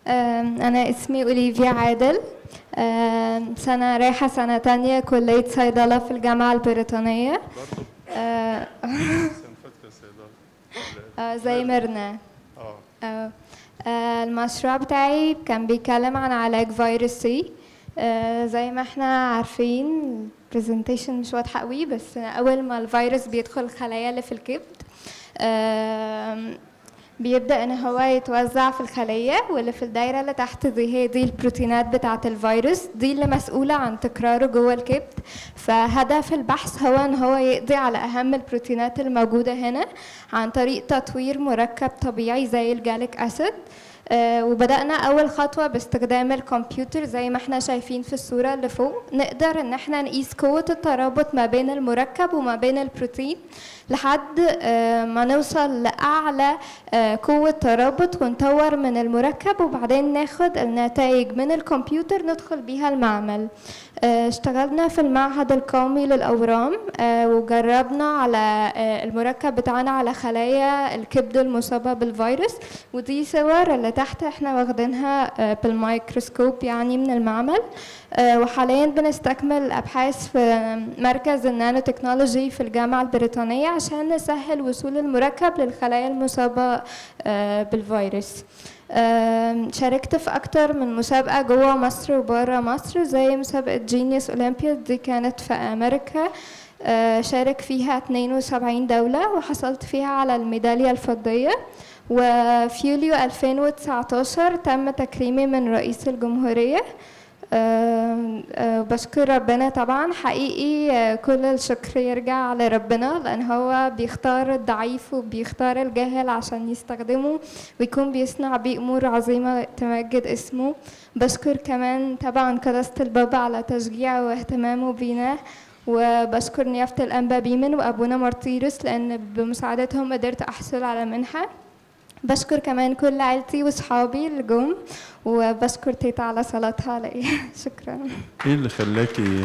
أم، أنا اسمي أوليفيا عادل أم، سنة رايحة سنة تانية كلية صيدلة في الجامعة البريطانية برضه أه، سنفتك صيدلة أه، زي ميرنا اه أه، أه، المشروع بتاعي كان بيتكلم عن علاج فيروس سي أه، زي ما احنا عارفين البرزنتيشن مش واضحة قوي بس أول ما الفيروس بيدخل الخلايا اللي في الكبد أم، بيبدأ إن هو يتوزع في الخلية واللي في الدايرة اللي تحت دي هي دي البروتينات بتاعة الفيروس دي اللي مسؤولة عن تكراره جوه الكبد فهدف البحث هو إن هو يقضي على أهم البروتينات الموجودة هنا عن طريق تطوير مركب طبيعي زي الجاليك أسيد آه، وبدأنا أول خطوة باستخدام الكمبيوتر زي ما احنا شايفين في الصورة اللي فوق نقدر إن احنا نقيس قوة الترابط ما بين المركب وما بين البروتين لحد آه، ما نوصل لأعلى آه، قوة ترابط ونطور من المركب وبعدين ناخد النتائج من الكمبيوتر ندخل بيها المعمل آه، اشتغلنا في المعهد القومي للأورام آه، وجربنا على آه، المركب بتاعنا على خلايا الكبد المصابة بالفيروس ودي صور اللي تحت احنا واخدينها آه، بالميكروسكوب يعني من المعمل آه، وحاليا بنستكمل الأبحاث في مركز النانو تكنولوجي في الجامعة البريطانية عشان نسهل وصول المركب للخلايا المصابة آه، بالفيروس آم، شاركت في أكتر من مسابقة جوه مصر وبره مصر زي مسابقة جينيوس أولمبياد دي كانت في أمريكا آه، شارك فيها 72 دولة وحصلت فيها على الميدالية الفضية وفي يوليو 2019 تم تكريمي من رئيس الجمهورية آم، آه، بشكر ربنا طبعا حقيقي آه، كل الشكر يرجع لربنا لأن هو بيختار الضعيف وبيختار الجاهل عشان يستخدمه ويكون بيصنع بيه أمور عظيمة تمجد اسمه بشكر كمان طبعا قداسة البابا على تشجيعه واهتمامه بينا وبشكر نيافة الأنبا بيمن وأبونا مارتيروس لأن بمساعدتهم قدرت أحصل على منحة بشكر كمان كل عيلتي وصحابي اللي جم وبشكر تيتا على صلاتها علي شكرا ايه اللي خلاكي ايه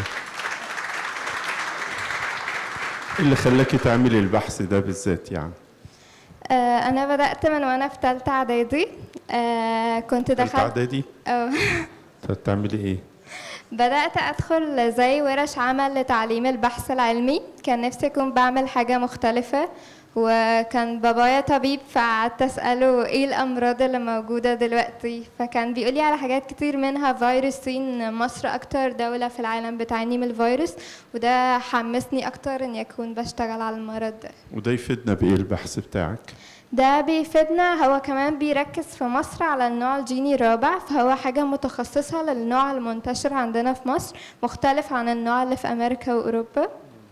اللي خلاكي تعملي البحث ده بالذات يعني آه، أنا بدأت من وأنا في تالتة إعدادي آه، كنت تالتة دخلت اعدادي أه. طب تعملي ايه بدأت أدخل زي ورش عمل لتعليم البحث العلمي كان نفسي أكون بعمل حاجة مختلفة وكان بابايا طبيب فقعدت أسأله إيه الأمراض اللي موجودة دلوقتي فكان بيقولي على حاجات كتير منها فيروس سين مصر أكتر دولة في العالم بتعاني من الفيروس وده حمسني أكتر إني أكون بشتغل على المرض ده وده يفيدنا بايه البحث بتاعك ده بيفيدنا هو كمان بيركز في مصر على النوع الجيني الرابع فهو حاجة متخصصة للنوع المنتشر عندنا في مصر مختلف عن النوع اللي في أمريكا وأوروبا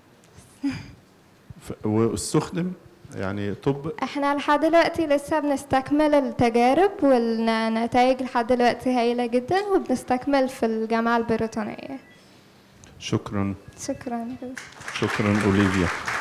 ف- واستخدم يعني طب احنا لحد دلوقتي لسه بنستكمل التجارب والنتائج لحد دلوقتي هايلة جدا وبنستكمل في الجامعة البريطانية شكرا شكرا شكرا اوليفيا